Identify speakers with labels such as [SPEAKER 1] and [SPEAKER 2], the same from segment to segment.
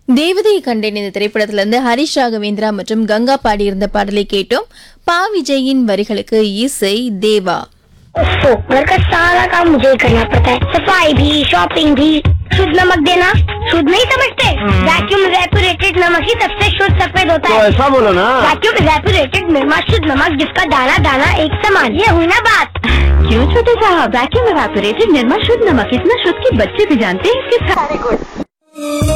[SPEAKER 1] தேவதையை கண்டேன் இந்த திரைப்படத்துல இருந்து ஹரிஷ் ராகவேந்திரா மற்றும் கங்கா பாடியிருந்த பாடலை கேட்டோம் பா விஜயின் வரிகளுக்கு இசை தேவா
[SPEAKER 2] ओफो, घर का सारा काम मुझे ही करना पड़ता है सफाई भी शॉपिंग भी शुद्ध नमक देना शुद्ध नहीं समझते वैक्यूम रेपुरेटेड नमक ही सबसे शुद्ध सफेद होता
[SPEAKER 3] तो
[SPEAKER 2] है
[SPEAKER 3] ऐसा बोलो ना
[SPEAKER 2] वैक्यूम रेपुरेटेड निर्मा शुद्ध नमक जिसका दाना दाना एक समान ये हुई ना बात
[SPEAKER 4] क्यों छोटे साहब वैक्यूम एवापोरेटेड निर्मा शुद्ध नमक इतना शुद्ध कि बच्चे भी जानते हैं इसके सारे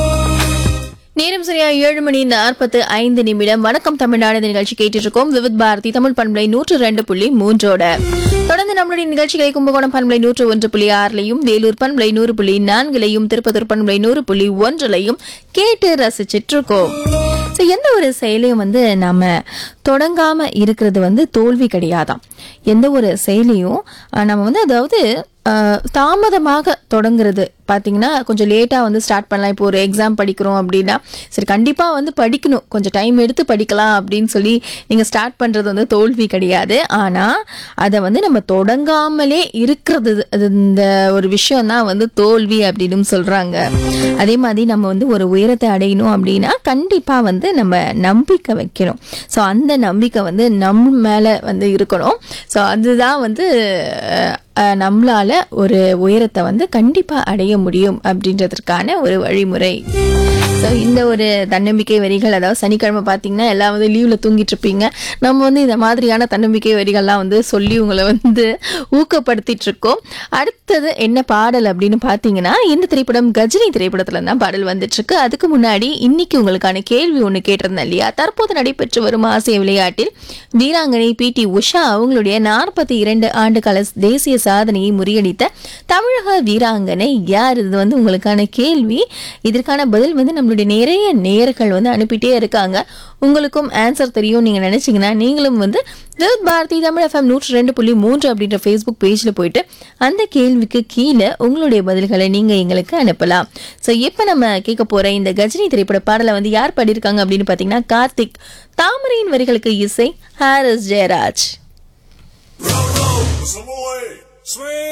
[SPEAKER 1] நேரம் சரியா ஏழு மணி நாற்பத்து ஐந்து நிமிடம் வணக்கம் தமிழ்நாடு இந்த நிகழ்ச்சி கேட்டுட்டு இருக்கோம் விவித் பாரதி தமிழ் பண்பலை நூற்று ரெண்டு புள்ளி மூன்றோட தொடர்ந்து நம்மளுடைய நிகழ்ச்சிகளை கும்பகோணம் பண்பலை நூற்று ஒன்று புள்ளி ஆறுலையும் வேலூர் பண்பலை நூறு புள்ளி நான்குலையும் திருப்பத்தூர் பண்பலை நூறு புள்ளி ஒன்றுலையும் கேட்டு ரசிச்சிட்டு இருக்கோம் ஸோ எந்த ஒரு செயலையும் வந்து நாம தொடங்காம இருக்கிறது வந்து தோல்வி கிடையாதாம் எந்த ஒரு செயலையும் அஹ், நம்ம வந்து அதாவது அஹ், தாமதமாக தொடங்குறது பார்த்தீங்கன்னா கொஞ்சம் லேட்டாக வந்து ஸ்டார்ட் பண்ணலாம் இப்போ ஒரு எக்ஸாம் படிக்கிறோம் அப்படின்னா சரி கண்டிப்பாக வந்து படிக்கணும் கொஞ்சம் டைம் எடுத்து படிக்கலாம் அப்படின்னு சொல்லி நீங்கள் ஸ்டார்ட் பண்ணுறது வந்து தோல்வி கிடையாது ஆனால் அதை வந்து நம்ம தொடங்காமலே இருக்கிறது அது இந்த ஒரு விஷயம் தான் வந்து தோல்வி அப்படின்னு சொல்கிறாங்க அதே மாதிரி நம்ம வந்து ஒரு உயரத்தை அடையணும் அப்படின்னா கண்டிப்பாக வந்து நம்ம நம்பிக்கை வைக்கணும் ஸோ அந்த நம்பிக்கை வந்து நம் மேலே வந்து இருக்கணும் ஸோ அதுதான் வந்து அஹ், அஹ், நம்மளால ஒரு உயரத்தை வந்து கண்டிப்பாக அடைய முடியும் அப்படின்றதற்கான ஒரு வழிமுறை ஸோ இந்த ஒரு தன்னம்பிக்கை வரிகள் அதாவது சனிக்கிழமை பார்த்தீங்கன்னா எல்லாம் வந்து லீவில் தூங்கிட்டு இருப்பீங்க நம்ம வந்து இந்த மாதிரியான தன்னம்பிக்கை வரிகள்லாம் வந்து சொல்லி உங்களை வந்து ஊக்கப்படுத்திட்டு இருக்கோம் அடுத்தது என்ன பாடல் அப்படின்னு பார்த்தீங்கன்னா இந்த திரைப்படம் கஜினி திரைப்படத்துல தான் பாடல் வந்துட்டு இருக்கு அதுக்கு முன்னாடி இன்னைக்கு உங்களுக்கான கேள்வி ஒன்று கேட்டிருந்தேன் இல்லையா தற்போது நடைபெற்று வரும் ஆசிய விளையாட்டில் வீராங்கனை பி டி உஷா அவங்களுடைய நாற்பத்தி இரண்டு ஆண்டு கால தேசிய சாதனையை முறியடித்த தமிழக வீராங்கனை யார் இது வந்து உங்களுக்கான கேள்வி இதற்கான பதில் வந்து நம்மளுடைய நிறைய நேர்கள் வந்து அனுப்பிட்டே இருக்காங்க உங்களுக்கும் ஆன்சர் தெரியும் நீங்க நினைச்சீங்கன்னா நீங்களும் வந்து வித் பாரதி தமிழ் எஃப்எம் நூற்றி ரெண்டு புள்ளி மூன்று அப்படின்ற ஃபேஸ்புக் பேஜில் போயிட்டு அந்த கேள்விக்கு கீழே உங்களுடைய பதில்களை நீங்க எங்களுக்கு அனுப்பலாம் ஸோ இப்போ நம்ம கேட்க போற இந்த கஜினி திரைப்பட பாடலை வந்து யார் பாடியிருக்காங்க அப்படின்னு பார்த்தீங்கன்னா கார்த்திக் தாமரையின் வரிகளுக்கு இசை Harris Jayaraj
[SPEAKER 5] Some away. Swing.